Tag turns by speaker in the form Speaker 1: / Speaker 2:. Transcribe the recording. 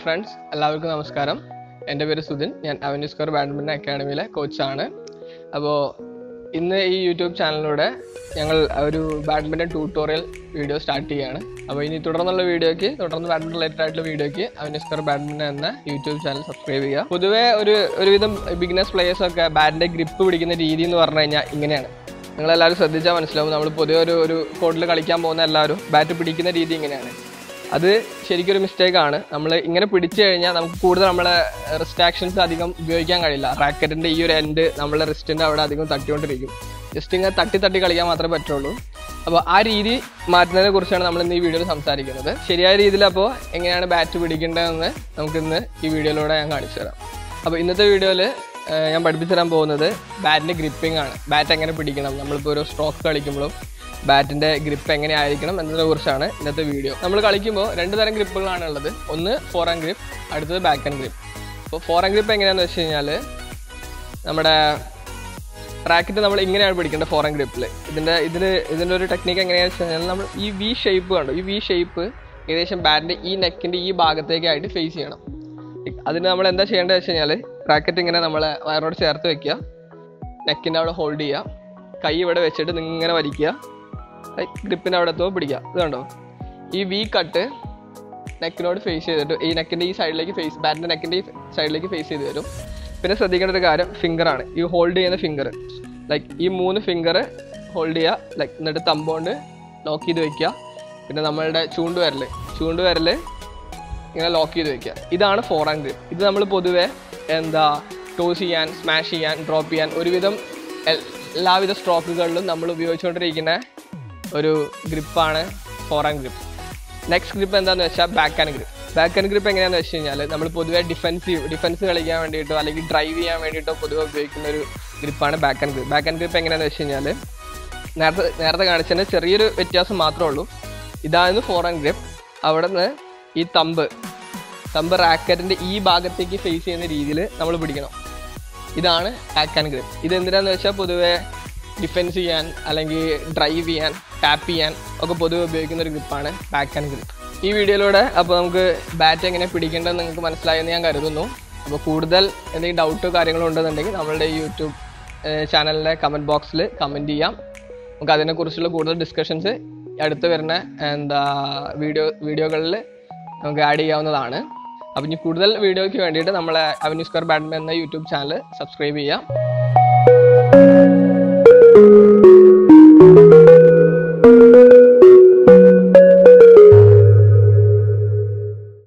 Speaker 1: friends എല്ലാവർക്കും നമസ്കാരം എൻ്റെ പേര് സുധിൻ ഞാൻ അവന്യൂ സ്കോർ ബാഡ്മിൻ്റൺ അക്കാഡമിയിലെ കോച്ചാണ് അപ്പോൾ ഇന്ന് ഈ യൂട്യൂബ് ചാനലിലൂടെ ഞങ്ങൾ ഒരു ബാഡ്മിൻ്റൺ ട്യൂട്ടോറിയൽ വീഡിയോ സ്റ്റാർട്ട് ചെയ്യുകയാണ് അപ്പോൾ ഇനി തുടർന്നുള്ള വീഡിയോയ്ക്ക് തുടർന്ന് ബാഡ്മിൻ്റൺ റിലേറ്റഡ് ആയിട്ടുള്ള വീഡിയോയ്ക്ക് അവന്യൂ സ്കോർ ബാഡ്മിൻ്റൺ എന്ന യൂട്യൂബ് ചാനൽ സബ്സ്ക്രൈബ് ചെയ്യുക പൊതുവേ ഒരു ഒരുവിധം ബിഗിനേഴ്സ് പ്ലേയേഴ്സ് ഒക്കെ ബാറ്റിൻ്റെ ഗ്രിപ്പ് പിടിക്കുന്ന രീതി എന്ന് പറഞ്ഞു കഴിഞ്ഞാൽ ഇങ്ങനെയാണ് നിങ്ങളെല്ലാവരും ശ്രദ്ധിച്ചാൽ മനസ്സിലാവും നമ്മൾ പൊതുവെ ഒരു ഒരു കോർട്ടിൽ കളിക്കാൻ പോകുന്ന എല്ലാവരും ബാറ്റ് പിടിക്കുന്ന രീതി ഇങ്ങനെയാണ് അത് ശരിക്കും ഒരു മിസ്റ്റേക്ക് ആണ് നമ്മൾ ഇങ്ങനെ പിടിച്ചു കഴിഞ്ഞാൽ നമുക്ക് കൂടുതൽ നമ്മളെ റിസ്റ്റ് ആക്ഷൻസ് അധികം ഉപയോഗിക്കാൻ കഴിയില്ല റാക്കറ്റിന്റെ ഈ ഒരു എൻഡ് നമ്മളെ റിസ്റ്റിന്റെ അവിടെ അധികം തട്ടിക്കൊണ്ടിരിക്കും ജസ്റ്റ് ഇങ്ങനെ തട്ടി തട്ടി കളിക്കാൻ മാത്രമേ പറ്റുള്ളൂ അപ്പോൾ ആ രീതി മാറ്റുന്നതിനെ കുറിച്ചാണ് നമ്മൾ ഇന്ന് ഈ വീഡിയോയിൽ സംസാരിക്കുന്നത് ശരിയായ രീതിയിൽ അപ്പോൾ എങ്ങനെയാണ് ബാറ്റ് പിടിക്കേണ്ടതെന്ന് നമുക്കിന്ന് ഈ വീഡിയോയിലൂടെ ഞാൻ കാണിച്ചു തരാം അപ്പോൾ ഇന്നത്തെ വീഡിയോയിൽ ഞാൻ പഠിപ്പിച്ചു തരാൻ പോകുന്നത് ബാറ്റിന്റെ ഗ്രിപ്പിംഗ് ആണ് ബാറ്റ് എങ്ങനെ പിടിക്കണം നമ്മളിപ്പോൾ ഒരു സ്ട്രോക്ക് കളിക്കുമ്പോഴും ബാറ്റിന്റെ ഗ്രിപ്പ് എങ്ങനെ ആയിരിക്കണം എന്നതിനെ കുറിച്ചാണ് ഇന്നത്തെ വീഡിയോ നമ്മൾ കളിക്കുമ്പോൾ രണ്ട് തരം ഗ്രിപ്പുകളാണ് ഉള്ളത് ഒന്ന് ഫോർ ആൻഡ് ഗ്രിപ്പ് അടുത്തത് ബാക്ക് ആൻഡ് ഗ്രിപ്പ് അപ്പോൾ ഫോർ ആൻഡ് ഗ്രിപ്പ് എങ്ങനെയാണെന്ന് വെച്ച് കഴിഞ്ഞാൽ നമ്മുടെ റാക്കറ്റ് നമ്മൾ ഇങ്ങനെയാണ് പിടിക്കേണ്ടത് ഫോർ ആൻഡ് ഗ്രിപ്പിൽ ഇതിൻ്റെ ഇതിൽ ഇതിൻ്റെ ഒരു ടെക്നിക്ക് എങ്ങനെയാണെന്ന് വെച്ച് കഴിഞ്ഞാൽ നമ്മൾ ഈ വി ഷേപ്പ് കണ്ടു ഈ വി ഷേപ്പ് ഏകദേശം ബാറ്റിൻ്റെ ഈ നെക്കിൻ്റെ ഈ ഭാഗത്തേക്കായിട്ട് ഫേസ് ചെയ്യണം അതിന് നമ്മൾ എന്താ ചെയ്യേണ്ടത് വെച്ച് കഴിഞ്ഞാൽ റാക്കറ്റ് ഇങ്ങനെ നമ്മൾ വയറോട് ചേർത്ത് വെക്കുക നെക്കിൻ്റെ അവിടെ ഹോൾഡ് ചെയ്യുക കൈ ഇവിടെ വെച്ചിട്ട് ഇങ്ങനെ വലിക്കുക ഗ്രിപ്പിൻ്റെ അവിടെ എത്തുമ്പോൾ പിടിക്കുക ഇത് കണ്ടോ ഈ വി കട്ട് നെക്കിനോട് ഫേസ് ചെയ്തിട്ട് ഈ നെക്കിൻ്റെ ഈ സൈഡിലേക്ക് ഫേസ് ബാറ്റിൻ്റെ നെക്കിൻ്റെ ഈ സൈഡിലേക്ക് ഫേസ് ചെയ്ത് വരും പിന്നെ ശ്രദ്ധിക്കേണ്ട ഒരു കാര്യം ഫിംഗറാണ് ഈ ഹോൾഡ് ചെയ്യുന്ന ഫിംഗർ ലൈക്ക് ഈ മൂന്ന് ഫിംഗർ ഹോൾഡ് ചെയ്യുക ലൈക്ക് എന്നിട്ട് തമ്പോണ്ട് ലോക്ക് ചെയ്ത് വെക്കുക പിന്നെ നമ്മളുടെ ചൂണ്ടുവിരൽ ചൂണ്ടുവിരൽ ഇങ്ങനെ ലോക്ക് ചെയ്ത് വെക്കുക ഇതാണ് ഫോർ ആൻഡ് ഗ്രിപ്പ് ഇത് നമ്മൾ പൊതുവെ എന്താ ടോസ് ചെയ്യാൻ സ്മാഷ് ചെയ്യാൻ ഡ്രോപ്പ് ചെയ്യാൻ ഒരുവിധം എൽ- എല്ലാവിധ സ്ട്രോക്കുകളിലും നമ്മൾ ഉപയോഗിച്ചുകൊണ്ടിരിക്കുന്ന ഒരു ഗ്രിപ്പാണ് forehand grip next grip എന്താണെന്ന് വെച്ചാൽ backhand grip backhand grip എങ്ങനെയാണെന്ന് വെച്ച് കഴിഞ്ഞാൽ നമ്മൾ പൊതുവെ ഡിഫൻസീവ് ഡിഫൻസ് കളിക്കാൻ വേണ്ടിയിട്ടോ അല്ലെങ്കിൽ ഡ്രൈവ് ചെയ്യാൻ വേണ്ടിയിട്ടോ പൊതുവെ ഉപയോഗിക്കുന്ന ഒരു ഗ്രിപ്പാണ് backhand grip backhand grip എങ്ങനെയാണെന്ന് വെച്ച് കഴിഞ്ഞാൽ നേരത്തെ നേരത്തെ കാണിച്ചതിന് ചെറിയൊരു വ്യത്യാസം മാത്രമേ ഉള്ളൂ ഇതായിരുന്നു ഫോർ ആൻഡ് ഗ്രിപ്പ് അവിടെ നിന്ന് ഈ തമ്പ് തമ്പ് റാക്കറ്റിൻ്റെ ഈ ഭാഗത്തേക്ക് ഫേസ് ചെയ്യുന്ന രീതിയിൽ നമ്മൾ പിടിക്കണം ഇതാണ് ബാക്ക് ആൻഡ് ഗ്രിപ്പ് ഇത് എന്തിനാന്ന് വെച്ചാൽ പൊതുവെ ഡിഫെൻസ് ചെയ്യാൻ അല്ലെങ്കിൽ ഡ്രൈവ് ചെയ്യാൻ ടാപ്പ് ചെയ്യാൻ ഒക്കെ പൊതുവെ ഉപയോഗിക്കുന്ന ഒരു ഗ്രിപ്പാണ് ബാക്ക് ആൻഡ് ഗ്രിപ്പ് ഈ വീഡിയോയിലൂടെ അപ്പോൾ നമുക്ക് ബാറ്റ് എങ്ങനെ പിടിക്കേണ്ടതെന്ന് നിങ്ങൾക്ക് മനസ്സിലായെന്ന് ഞാൻ കരുതുന്നു അപ്പോൾ കൂടുതൽ എന്തെങ്കിലും ഡൗട്ടോ കാര്യങ്ങളോ ഉണ്ടെന്നുണ്ടെങ്കിൽ നമ്മളുടെ ഈ യൂട്യൂബ് ചാനലിൻ്റെ കമൻറ്റ് ബോക്സിൽ കമൻറ്റ് ചെയ്യാം നമുക്ക് അതിനെക്കുറിച്ചുള്ള കൂടുതൽ ഡിസ്കഷൻസ് അടുത്ത് വരുന്ന എന്താ വീഡിയോ വീഡിയോകളിൽ നമുക്ക് ആഡ് ചെയ്യാവുന്നതാണ് അപ്പം ഇനി കൂടുതൽ വീഡിയോയ്ക്ക് വേണ്ടിയിട്ട് നമ്മളെ അവന്യൂ സ്ക്വയർ ബാഡ്മിൻ്റൺ എന്ന യൂട്യൂബ് ചാനൽ സബ്സ്ക്രൈബ് ചെയ്യാം